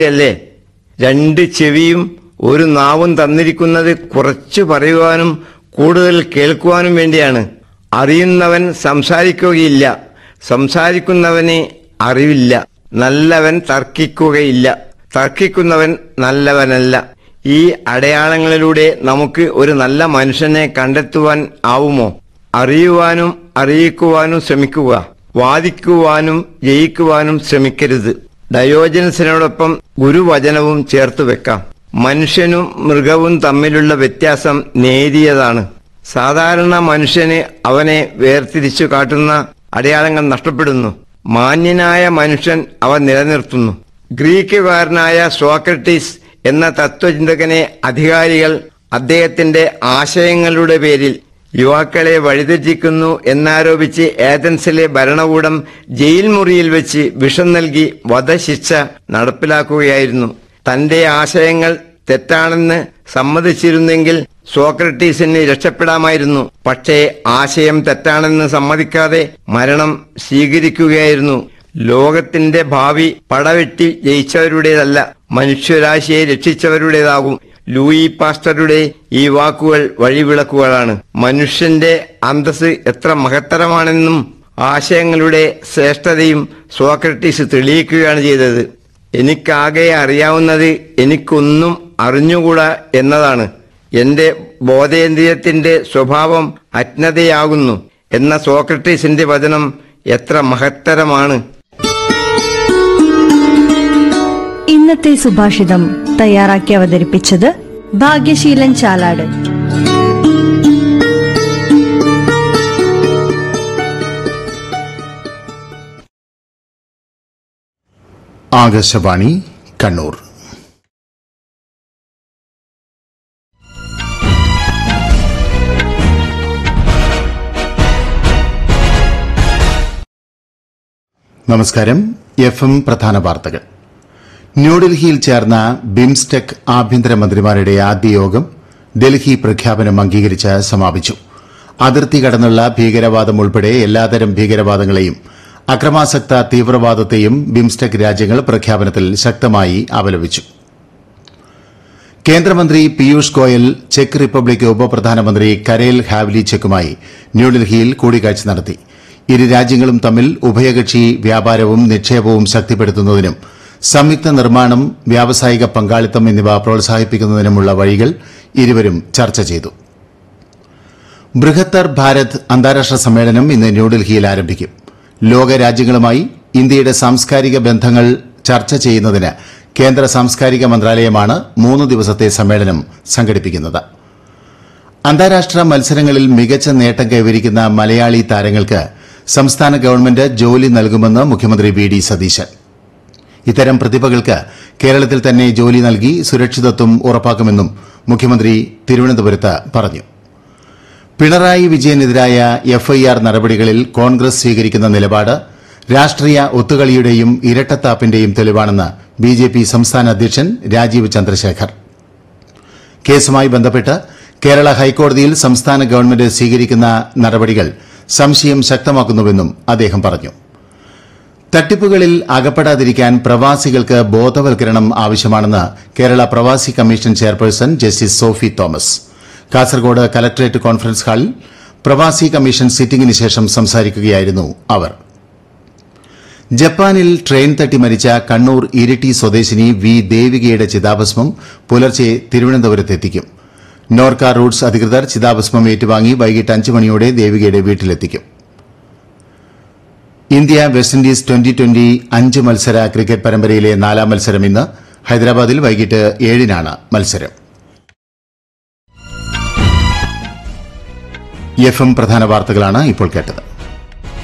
അല്ലേ രണ്ട് ചെവിയും ഒരു നാവും തന്നിരിക്കുന്നത് കുറച്ചു പറയുവാനും കൂടുതൽ കേൾക്കുവാനും വേണ്ടിയാണ് അറിയുന്നവൻ സംസാരിക്കുകയില്ല സംസാരിക്കുന്നവനെ അറിവില്ല നല്ലവൻ തർക്കിക്കുകയില്ല തർക്കിക്കുന്നവൻ നല്ലവനല്ല ഈ അടയാളങ്ങളിലൂടെ നമുക്ക് ഒരു നല്ല മനുഷ്യനെ കണ്ടെത്തുവാൻ ആവുമോ അറിയുവാനും അറിയിക്കുവാനും ശ്രമിക്കുക വാദിക്കുവാനും ജയിക്കുവാനും ശ്രമിക്കരുത് ഡയോജനസിനോടൊപ്പം ഗുരുവചനവും ചേർത്ത് വെക്കാം മനുഷ്യനും മൃഗവും തമ്മിലുള്ള വ്യത്യാസം നേരിയതാണ് സാധാരണ മനുഷ്യന് അവനെ വേർതിരിച്ചു കാട്ടുന്ന അടയാളങ്ങൾ നഷ്ടപ്പെടുന്നു മാന്യനായ മനുഷ്യൻ അവ നിലനിർത്തുന്നു ഗ്രീക്കുകാരനായ സോക്രട്ടീസ് എന്ന തത്വചിന്തകനെ അധികാരികൾ അദ്ദേഹത്തിന്റെ ആശയങ്ങളുടെ പേരിൽ യുവാക്കളെ വഴിതെറ്റിക്കുന്നു എന്നാരോപിച്ച് ഏതൻസിലെ ഭരണകൂടം ജയിൽ മുറിയിൽ വെച്ച് വിഷം നൽകി വധശിക്ഷ നടപ്പിലാക്കുകയായിരുന്നു തന്റെ ആശയങ്ങൾ തെറ്റാണെന്ന് സമ്മതിച്ചിരുന്നെങ്കിൽ സോക്രട്ടീസിന് രക്ഷപ്പെടാമായിരുന്നു പക്ഷേ ആശയം തെറ്റാണെന്ന് സമ്മതിക്കാതെ മരണം സ്വീകരിക്കുകയായിരുന്നു ലോകത്തിന്റെ ഭാവി പടവെട്ടി ജയിച്ചവരുടേതല്ല മനുഷ്യരാശിയെ രക്ഷിച്ചവരുടേതാകും ലൂയി പാസ്റ്ററുടെ ഈ വാക്കുകൾ വഴിവിളക്കുകളാണ് മനുഷ്യന്റെ അന്തസ് എത്ര മഹത്തരമാണെന്നും ആശയങ്ങളുടെ ശ്രേഷ്ഠതയും സോക്രട്ടീസ് തെളിയിക്കുകയാണ് ചെയ്തത് എനിക്കാകെ അറിയാവുന്നത് എനിക്കൊന്നും അറിഞ്ഞുകൂടാ എന്നതാണ് എന്റെ ബോധേന്ദ്രിയത്തിന്റെ സ്വഭാവം അജ്ഞതയാകുന്നു എന്ന സോക്രട്ടീസിന്റെ വചനം എത്ര മഹത്തരമാണ് ഇന്നത്തെ സുഭാഷിതം തയ്യാറാക്കി അവതരിപ്പിച്ചത് ഭാഗ്യശീലൻ ചാലാട് ആകാശവാണി കണ്ണൂർ നമസ്കാരം എഫ് എം പ്രധാന വാർത്തകൾ ന്യൂഡൽഹിയിൽ ചേർന്ന ബിംസ്റ്റെക് ആഭ്യന്തരമന്ത്രിമാരുടെ ആദ്യ യോഗം ഡൽഹി പ്രഖ്യാപനം അംഗീകരിച്ച് സമാപിച്ചു അതിർത്തി കടന്നുള്ള ഭീകരവാദം ഉൾപ്പെടെ എല്ലാതരം ഭീകരവാദങ്ങളെയും അക്രമാസക്ത തീവ്രവാദത്തെയും ബിംസ്റ്റെക് രാജ്യങ്ങൾ പ്രഖ്യാപനത്തിൽ ശക്തമായി അപലപിച്ചു കേന്ദ്രമന്ത്രി പീയൂഷ് ഗോയൽ ചെക്ക് റിപ്പബ്ലിക് ഉപപ്രധാനമന്ത്രി കരേൽ ഹാവ്ലിച്ചെക്കുമായി ന്യൂഡൽഹിയിൽ കൂടിക്കാഴ്ച നടത്തി ഇരു രാജ്യങ്ങളും തമ്മിൽ ഉഭയകക്ഷി വ്യാപാരവും നിക്ഷേപവും ശക്തിപ്പെടുത്തുന്നതിനും സംയുക്ത നിർമ്മാണം വ്യാവസായിക പങ്കാളിത്തം എന്നിവ പ്രോത്സാഹിപ്പിക്കുന്നതിനുമുള്ള വഴികൾ ഇരുവരും ചർച്ച ചെയ്തു ബൃഹത്തർ ഭാരത് അന്താരാഷ്ട്ര സമ്മേളനം ഇന്ന് ന്യൂഡൽഹിയിൽ ആരംഭിക്കും ലോക രാജ്യങ്ങളുമായി ഇന്ത്യയുടെ സാംസ്കാരിക ബന്ധങ്ങൾ ചർച്ച ചെയ്യുന്നതിന് കേന്ദ്ര സാംസ്കാരിക മന്ത്രാലയമാണ് മൂന്ന് ദിവസത്തെ സമ്മേളനം സംഘടിപ്പിക്കുന്നത് അന്താരാഷ്ട്ര മത്സരങ്ങളിൽ മികച്ച നേട്ടം കൈവരിക്കുന്ന മലയാളി താരങ്ങൾക്ക് സംസ്ഥാന ഗവൺമെന്റ് ജോലി നൽകുമെന്ന് മുഖ്യമന്ത്രി വി ഡി സതീശൻ ഇത്തരം പ്രതിഭകൾക്ക് കേരളത്തിൽ തന്നെ ജോലി നൽകി സുരക്ഷിതത്വം ഉറപ്പാക്കുമെന്നും മുഖ്യമന്ത്രി തിരുവനന്തപുരത്ത് പറഞ്ഞു പിണറായി വിജയനെതിരായ എഫ്ഐആർ നടപടികളിൽ കോൺഗ്രസ് സ്വീകരിക്കുന്ന നിലപാട് രാഷ്ട്രീയ ഒത്തുകളിയുടെയും ഇരട്ടത്താപ്പിന്റെയും തെളിവാണെന്ന് ബിജെപി സംസ്ഥാന അധ്യക്ഷൻ രാജീവ് ചന്ദ്രശേഖർ കേസുമായി ബന്ധപ്പെട്ട് കേരള ഹൈക്കോടതിയിൽ സംസ്ഥാന ഗവൺമെന്റ് സ്വീകരിക്കുന്ന നടപടികൾ സംശയം ശക്തമാക്കുന്നുവെന്നും അദ്ദേഹം പറഞ്ഞു തട്ടിപ്പുകളിൽ അകപ്പെടാതിരിക്കാൻ പ്രവാസികൾക്ക് ബോധവൽക്കരണം ആവശ്യമാണെന്ന് കേരള പ്രവാസി commission chairperson justice Sophy Thomas Kasaragod collectorate conference ഹാളിൽ പ്രവാസി കമ്മീഷൻ സിറ്റിംഗിന് ശേഷം സംസാരിക്കുകയായിരുന്നു അവർ ജപ്പാനിൽ ട്രെയിൻ തട്ടി മരിച്ച കണ്ണൂർ ഇരിട്ടി സ്വദേശിനി വി ദേവികയുടെ ചിതാഭസ്മം പുലർച്ചെ തിരുവനന്തപുരത്തെത്തിക്കും നോർക്ക റൂട്ട്സ് അധികൃതർ ചിതാഭസ്മം ഏറ്റുവാങ്ങി വൈകിട്ട് അഞ്ച് മണിയോടെ ദേവികയുടെ വീട്ടിലെത്തിക്കും India West Indies twenty twenty അഞ്ച് മത്സര ക്രിക്കറ്റ് പരമ്പരയിലെ നാലാം മത്സരം ഇന്ന് ഹൈദരാബാദിൽ വൈകിട്ട് ഏഴിനാണ് മത്സരം എഫ് എം പ്രധാന വാർത്തകളാണ് ഇപ്പോൾ കേട്ടത്